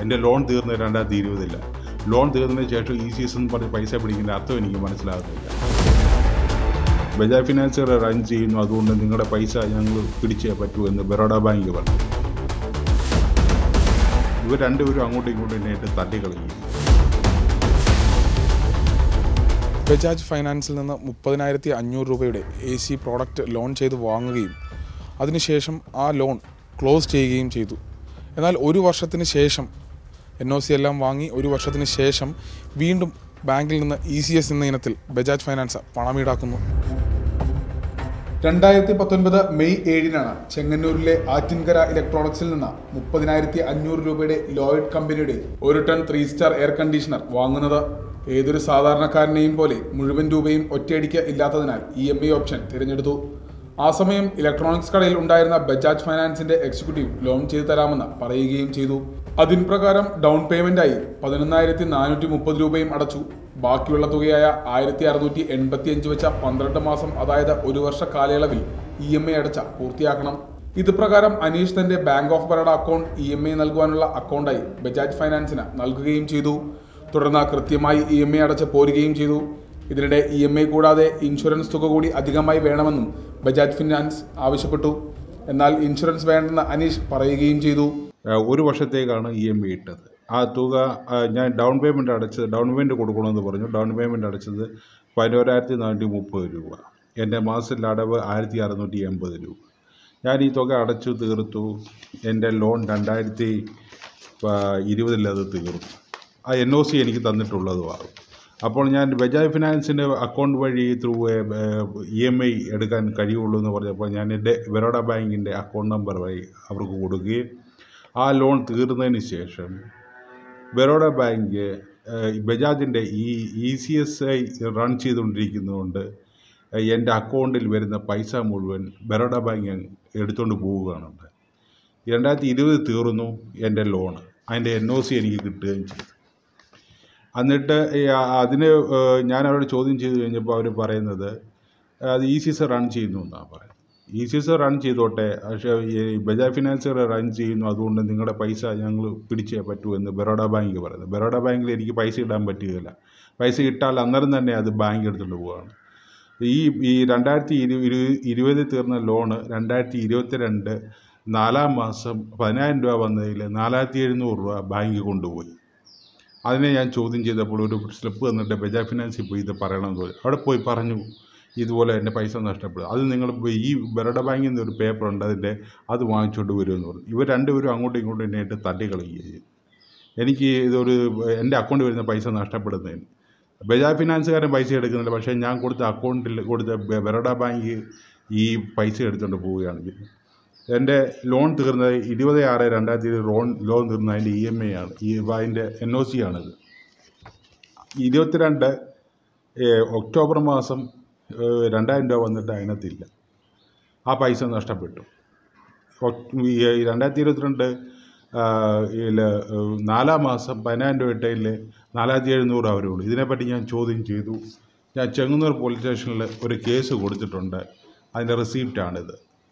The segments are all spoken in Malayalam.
എൻ്റെ ലോൺ തീർന്ന രണ്ടായിരത്തി ഇരുപതില്ല ലോൺ തീർന്നതിന് ശേഷം ഇ സി എസ് എന്ന് പറഞ്ഞ് പൈസ പിടിക്കുന്ന അർത്ഥം എനിക്ക് മനസ്സിലാകുന്നില്ല ബജാജ് ഫിനാൻസുകാർ റൺ ചെയ്യുന്നു അതുകൊണ്ട് നിങ്ങളുടെ പൈസ ഞങ്ങൾ പിടിച്ചേ പറ്റൂ എന്ന് ബറോഡ ബാങ്ക് പറഞ്ഞു ഇവർ രണ്ടുപേരും അങ്ങോട്ടും ഇങ്ങോട്ടും എന്നെ തട്ടിക്കളയും ബജാജ് ഫൈനാൻസിൽ നിന്ന് മുപ്പതിനായിരത്തി അഞ്ഞൂറ് രൂപയുടെ എ സി പ്രോഡക്റ്റ് ലോൺ ചെയ്ത് വാങ്ങുകയും അതിനുശേഷം ആ ലോൺ ക്ലോസ് ചെയ്യുകയും ചെയ്തു എന്നാൽ ഒരു വർഷത്തിന് ശേഷം എൻ ഒ സി എല്ലാം വാങ്ങി ഒരു വർഷത്തിന് ശേഷം വീണ്ടും ബാങ്കിൽ നിന്ന് ഇ സി എസ് എന്ന ഇനത്തിൽ ബജാജ് ഫൈനാൻസ് പണം ഈടാക്കുന്നു രണ്ടായിരത്തി പത്തൊൻപത് മെയ് ഏഴിനാണ് ചെങ്ങന്നൂരിലെ ആറ്റിൻകര ഇലക്ട്രോണിക്സിൽ നിന്ന് മുപ്പതിനായിരത്തി അഞ്ഞൂറ് രൂപയുടെ ലോയിഡ് കമ്പനിയുടെ ഒരു ton three star air conditioner വാങ്ങുന്നത് ഏതൊരു സാധാരണക്കാരനെയും പോലെ മുഴുവൻ രൂപയും ഒറ്റയടിക്ക് ഇല്ലാത്തതിനാൽ ഇ എം ഐ ഓപ്ഷൻ തിരഞ്ഞെടുത്തു ആ സമയം ഇലക്ട്രോണിക്സ് കടയിൽ ഉണ്ടായിരുന്ന ബജാജ് ഫൈനാൻസിന്റെ എക്സിക്യൂട്ടീവ് ലോൺ ചെയ്തു തരാമെന്ന് പറയുകയും ചെയ്തു അതിൻ പ്രകാരം ഡൗൺ പേയ്മെന്റായി പതിനൊന്നായിരത്തി നാനൂറ്റി മുപ്പത് രൂപയും അടച്ചു ബാക്കിയുള്ള തുകയായ ആയിരത്തി അറുന്നൂറ്റി എൺപത്തി അഞ്ച് വെച്ച പന്ത്രണ്ട് മാസം അതായത് ഒരു വർഷ കാലയളവിൽ ഇ എം ഐ അടച്ച പൂർത്തിയാക്കണം ഇത് പ്രകാരം അനീഷ് തന്റെ bank of Baroda account E M I നൽകുവാനുള്ള അക്കൗണ്ടായി ബജാജ് ഫൈനാൻസിന് നൽകുകയും ചെയ്തു തുടർന്ന് കൃത്യമായി ഇ എം ഐ അടച്ച് പോരുകയും ചെയ്തു ഇതിനിടെ ഇ എം ഐ കൂടാതെ ഇൻഷുറൻസ് തുക കൂടി അധികമായി വേണമെന്നും ബജാജ് ഫിനാൻസ് ആവശ്യപ്പെട്ടു എന്നാൽ ഇൻഷുറൻസ് വേണ്ടെന്ന് അനീഷ് പറയുകയും ചെയ്തു ആ, ഒരു വർഷത്തേക്കാണ് ഇ എം ഐ ഇട്ടത് ആ തുക ആ, ഞാൻ ഡൗൺ പേയ്മെൻറ്റ് അടച്ചത് ഡൗൺ പേയ്മെൻറ്റ് കൊടുക്കണമെന്ന് പറഞ്ഞു ഡൗൺ പേയ്മെൻറ്റ് അടച്ചത് പതിനോരായിരത്തി നാനൂറ്റി മുപ്പത് രൂപ എൻ്റെ മാസത്തിൽ അടവ് ആയിരത്തി അറുന്നൂറ്റി എൺപത് രൂപ ഞാൻ ഈ തുക അടച്ചു തീർത്തു എൻ്റെ ലോൺ രണ്ടായിരത്തി ഇരുപതിൽ അത് തീർന്നു ആ എൻ ഒ സി എനിക്ക് തന്നിട്ടുള്ളതുമാണ് അപ്പോൾ ഞാൻ ബജാജ് ഫിനാൻസിൻ്റെ അക്കൗണ്ട് വഴി ത്രൂ ഇ എം ഐ എടുക്കാൻ കഴിയുള്ളൂ എന്ന് പറഞ്ഞപ്പോൾ ഞാൻ എൻ്റെ ബറോഡ ബാങ്കിൻ്റെ അക്കൗണ്ട് നമ്പർ വഴി അവർക്ക് കൊടുക്കുകയും ആ ലോൺ തീർന്നതിന് ശേഷം ബറോഡ ബാങ്ക് ഏഹ്, ബജാജിൻ്റെ ഈ E C S I run ചെയ്തുകൊണ്ടിരിക്കുന്നതുകൊണ്ട് ഏഹ്, എൻ്റെ അക്കൗണ്ടിൽ വരുന്ന പൈസ മുഴുവൻ ബറോഡ ബാങ്ക് അങ്ങ് എടുത്തുകൊണ്ട് പോവുകയാണ് രണ്ടായിരത്തി ഇരുപത് തീർന്നു എൻ്റെ ലോൺ അതിൻ്റെ എൻ ഒ സി എനിക്ക് കിട്ടുകയും ചെയ്തു എന്നിട്ട് ഈ ആ- അതിന് ഏഹ്, ഞാൻ അവരോട് ചോദ്യം ചെയ്ത് കഴിഞ്ഞപ്പോൾ അവർ പറയുന്നത് അത് ഇ സി എസ് റൺ ചെയ്യുന്നു എന്നാണ് പറയുന്നത് ഇ സി എസ് റൺ ചെയ്തോട്ടെ പക്ഷേ ഈ ബജാജ് ഫിനാൻസ് റൺ ചെയ്യുന്നു അതുകൊണ്ട് നിങ്ങളുടെ പൈസ ഞങ്ങൾ പിടിച്ചേ പറ്റൂ എന്ന് ബറോഡ ബാങ്ക് പറയുന്നത് ബറോഡ ബാങ്കിൽ എനിക്ക് പൈസ ഇടാൻ പറ്റുകയില്ല പൈസ ഇട്ടാൽ അന്നേരം തന്നെ അത് ബാങ്ക് എടുത്തുകൊണ്ട് പോവുകയാണ് ഈ ഈ രണ്ടായിരത്തി ഇരു ഇരു- ഇരുപതിൽ തീർന്ന ലോണ് രണ്ടായിരത്തി ഇരുപത്തി രണ്ട് നാലാം മാസം പതിനായിരം രൂപ വന്നതിൽ നാലായിരത്തി എഴുന്നൂറ് രൂപ ബാങ്ക് കൊണ്ടുപോയി അതിനെ ഞാൻ ചോദ്യം ചെയ്തപ്പോൾ ഒരു സ്ലിപ്പ് തന്നിട്ട് ബജാജ് ഫിനാൻസിൽ പോയി ഇത് പറയണമെന്ന് പറഞ്ഞു അവിടെ പോയി പറഞ്ഞു ഇതുപോലെ എൻ്റെ പൈസ നഷ്ടപ്പെടും അത് നിങ്ങൾ പോയി ഈ ബറോഡ ബാങ്കിൽ നിന്ന് ഒരു പേപ്പർ ഉണ്ട് അതിൻ്റെ അത് വാങ്ങിച്ചുകൊണ്ട് വരുമെന്ന് പറഞ്ഞു ഇവർ രണ്ടുപേരും അങ്ങോട്ടും ഇങ്ങോട്ടും എന്നെ ആയിട്ട് തട്ടിക്കളയുകയും ചെയ്തു എനിക്ക് ഇതൊരു എൻ്റെ അക്കൗണ്ടിൽ വരുന്ന പൈസ നഷ്ടപ്പെടുന്നതിന് ബജാജ് ഫിനാൻസുകാരൻ പൈസ എടുക്കുന്നില്ല പക്ഷേ ഞാൻ കൊടുത്ത അക്കൗണ്ടിൽ കൊടുത്ത ബ- ബറോഡ ബാങ്ക് ഈ പൈസ എടുത്തുകൊണ്ട് പോവുകയാണ് ചെയ്യുന്നത് എൻ്റെ ലോൺ തീർന്നത് ഇരുപത് ആറ് രണ്ടായിരത്തി ഇരുപത് ലോൺ ലോൺ തീർന്നത് അതിൻ്റെ ഇ എം ഐ ആണ് ഈ അതിൻ്റെ എൻ ഒ സി ആണിത് ഇരുപത്തിരണ്ട് ഏഹ്, ഒക്ടോബർ മാസം ഏഹ്, രണ്ടായിരം രൂപ വന്നിട്ട് അതിനകത്തില്ല ആ പൈസ നഷ്ടപ്പെട്ടു ഒക്- ഈ രണ്ടായിരത്തി ഇരുപത്തിരണ്ട് ഇതിൽ നാലാം മാസം പതിനായിരം രൂപ ഇട്ടതിൽ നാലായിരത്തി എഴുന്നൂറ് അവരുള്ളൂ ഇതിനെപ്പറ്റി ഞാൻ ചോദ്യം ചെയ്തു ഞാൻ ചെങ്ങന്നൂർ പോലീസ് സ്റ്റേഷനിൽ ഒരു കേസ് കൊടുത്തിട്ടുണ്ട് അതിൻ്റെ റിസീപ്റ്റാണിത്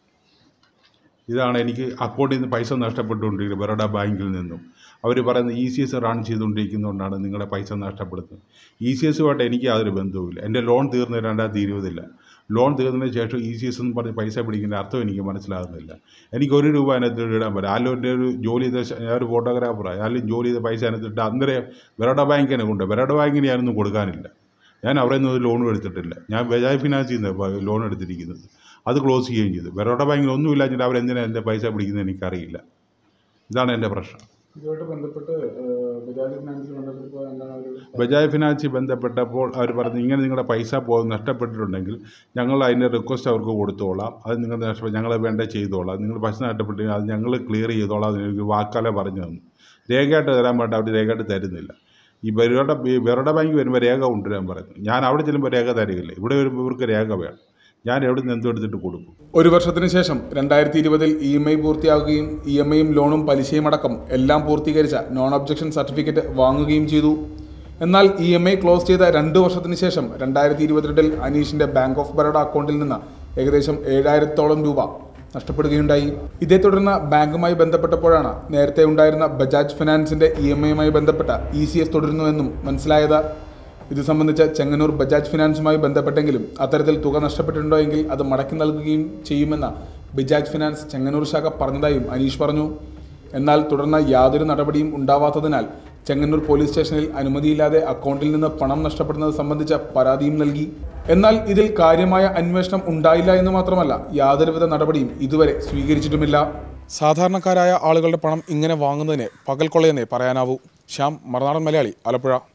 ഇതാണ് എനിക്ക് അക്കൗണ്ടിൽ നിന്ന് പൈസ നഷ്ടപ്പെട്ടുകൊണ്ടിരിക്കുന്നത് ബറോഡ ബാങ്കിൽ നിന്നും അവർ പറയുന്നത് ഇ സി എസ് റൺ ചെയ്തുകൊണ്ടിരിക്കുന്നതുകൊണ്ടാണ് നിങ്ങളുടെ പൈസ നഷ്ടപ്പെടുന്നത് ഇ സി എസുമായിട്ട് എനിക്ക് യാതൊരു ബന്ധവുമില്ല എൻ്റെ ലോൺ തീർന്നത് രണ്ടായിരത്തി ഇരുപതില്ല ലോൺ തീർന്നതിന് ശേഷം ഇ സി എസ് എന്ന് പറഞ്ഞ് പൈസ പിടിക്കുന്ന അർത്ഥം എനിക്ക് മനസ്സിലാകുന്നില്ല എനിക്ക് ഒരു രൂപ അതിനകത്ത് ഇടാൻ പറ്റില്ല ആരും എൻ്റെ ഒരു ജോലി ചെയ്ത ശ- ഞാൻ ഒരു ഫോട്ടോഗ്രാഫറാണ് ആരും ജോലി ചെയ്ത പൈസ അതിനകത്ത് ഇട്ട് അന്നേരം ബറോഡ ബാങ്കിനെ കൊണ്ട് ബറോഡ ബാങ്കിന് ഞാനൊന്നും കൊടുക്കാനില്ല ഞാൻ അവിടെ നിന്ന് ഒരു ലോണും എടുത്തിട്ടില്ല ഞാൻ ബജാജ് ഫിനാൻസിൽ നിന്ന് ലോൺ എടുത്തിരിക്കുന്നത് അത് ക്ലോസ് ചെയ്യുകയും ചെയ്തു ബറോഡ ബാങ്കിൽ ഒന്നും ഇല്ലാഞ്ഞിട്ട് അവരെന്തിനാണ് എൻ്റെ പൈസ പിടിക്കുന്നത് എനിക്കറിയില്ല ഇതാണ് എൻ്റെ പ്രശ്നം ഇതുമായിട്ട് ബന്ധപ്പെട്ട് ബജാജ് ഫിനാൻസിൽ ബന്ധപ്പെട്ടപ്പോൾ എന്താണ് ഒരു ബജാജ് ഫിനാൻസിൽ ബന്ധപ്പെട്ടപ്പോൾ അവർ പറഞ്ഞു ഇങ്ങനെ നിങ്ങളുടെ പൈസ പോ നഷ്ടപ്പെട്ടിട്ടുണ്ടെങ്കിൽ ഞങ്ങൾ അതിൻ്റെ റിക്വസ്റ്റ് അവർക്ക് കൊടുത്തോളാം അത് നിങ്ങൾ നഷ്ടപ്പെട്ട ഞങ്ങൾ വേണ്ട ചെയ്തോളാം നിങ്ങൾ പൈസ നഷ്ടപ്പെട്ട് അത് ഞങ്ങൾ ക്ലിയർ ചെയ്തോളാം അതിനൊരു വാക്കാലെ പറഞ്ഞു തന്നു രേഖയായിട്ട് തരാൻ വേണ്ട അവർ രേഖയായിട്ട് തരുന്നില്ല ഈ ബറോഡ ഈ ബറോഡ ബാങ്ക് വരുമ്പോൾ രേഖ കൊണ്ടുവരാൻ പറഞ്ഞു ഞാൻ അവിടെ ചെല്ലുമ്പോൾ രേഖ തരികയില്ല ഇവിടെ വരുമ്പോൾ ഇവർക്ക് രേഖ വേണം ഞാൻ എവിടെ നിന്ന് എന്തും എടുത്തിട്ട് കൊടുക്കും ഒരു വർഷത്തിന് ശേഷം രണ്ടായിരത്തി ഇരുപതിൽ ഇ എം ഐ പൂർത്തിയാക്കുകയും ഇ എം ഐയും ലോണും പലിശയും അടക്കം എല്ലാം പൂർത്തീകരിച്ച നോൺ ഒബ്ജക്ഷൻ സർട്ടിഫിക്കറ്റ് വാങ്ങുകയും ചെയ്തു എന്നാൽ ഇ എം ഐ ക്ലോസ് ചെയ്ത രണ്ട് വർഷത്തിന് ശേഷം രണ്ടായിരത്തി ഇരുപത്തിരണ്ടിൽ അനീഷിന്റെ ബാങ്ക് ഓഫ് ബറോഡ അക്കൗണ്ടിൽ നിന്ന് ഏകദേശം ഏഴായിരത്തോളം രൂപ നഷ്ടപ്പെടുകയുണ്ടായി ഇതേ തുടർന്ന് ബാങ്കുമായി ബന്ധപ്പെട്ടപ്പോഴാണ് നേരത്തെ ഉണ്ടായിരുന്ന ബജാജ് ഫിനാൻസിന്റെ ഇ എം ഐയുമായി ബന്ധപ്പെട്ട ഇ സി എസ് തുടരുന്നുവെന്നും മനസ്സിലായത് ഇത് സംബന്ധിച്ച് ചെങ്ങന്നൂർ ബജാജ് ഫിനാൻസുമായി ബന്ധപ്പെട്ടെങ്കിലും അത്തരത്തിൽ തുക നഷ്ടപ്പെട്ടിട്ടുണ്ടോ എങ്കിൽ അത് മടക്കി നൽകുകയും ചെയ്യുമെന്ന ബജാജ് ഫിനാൻസ് ചെങ്ങന്നൂർ ശാഖ പറഞ്ഞതായും അനീഷ് പറഞ്ഞു എന്നാൽ തുടർന്ന് യാതൊരു നടപടിയും ഉണ്ടാവാത്തതിനാൽ ചെങ്ങന്നൂർ പോലീസ് സ്റ്റേഷനിൽ അനുമതിയില്ലാതെ അക്കൗണ്ടിൽ നിന്ന് പണം നഷ്ടപ്പെടുന്നത് സംബന്ധിച്ച പരാതിയും നൽകി എന്നാൽ ഇതിൽ കാര്യമായ അന്വേഷണം ഉണ്ടായില്ല എന്ന് മാത്രമല്ല യാതൊരുവിധ നടപടിയും ഇതുവരെ സ്വീകരിച്ചിട്ടുമില്ല സാധാരണക്കാരായ ആളുകളുടെ പണം ഇങ്ങനെ വാങ്ങുന്നതിനെ പകൽക്കൊള്ളയെന്നേ പറയാനാവൂ ശ്യാം മറുനാടൻ മലയാളി ആലപ്പുഴ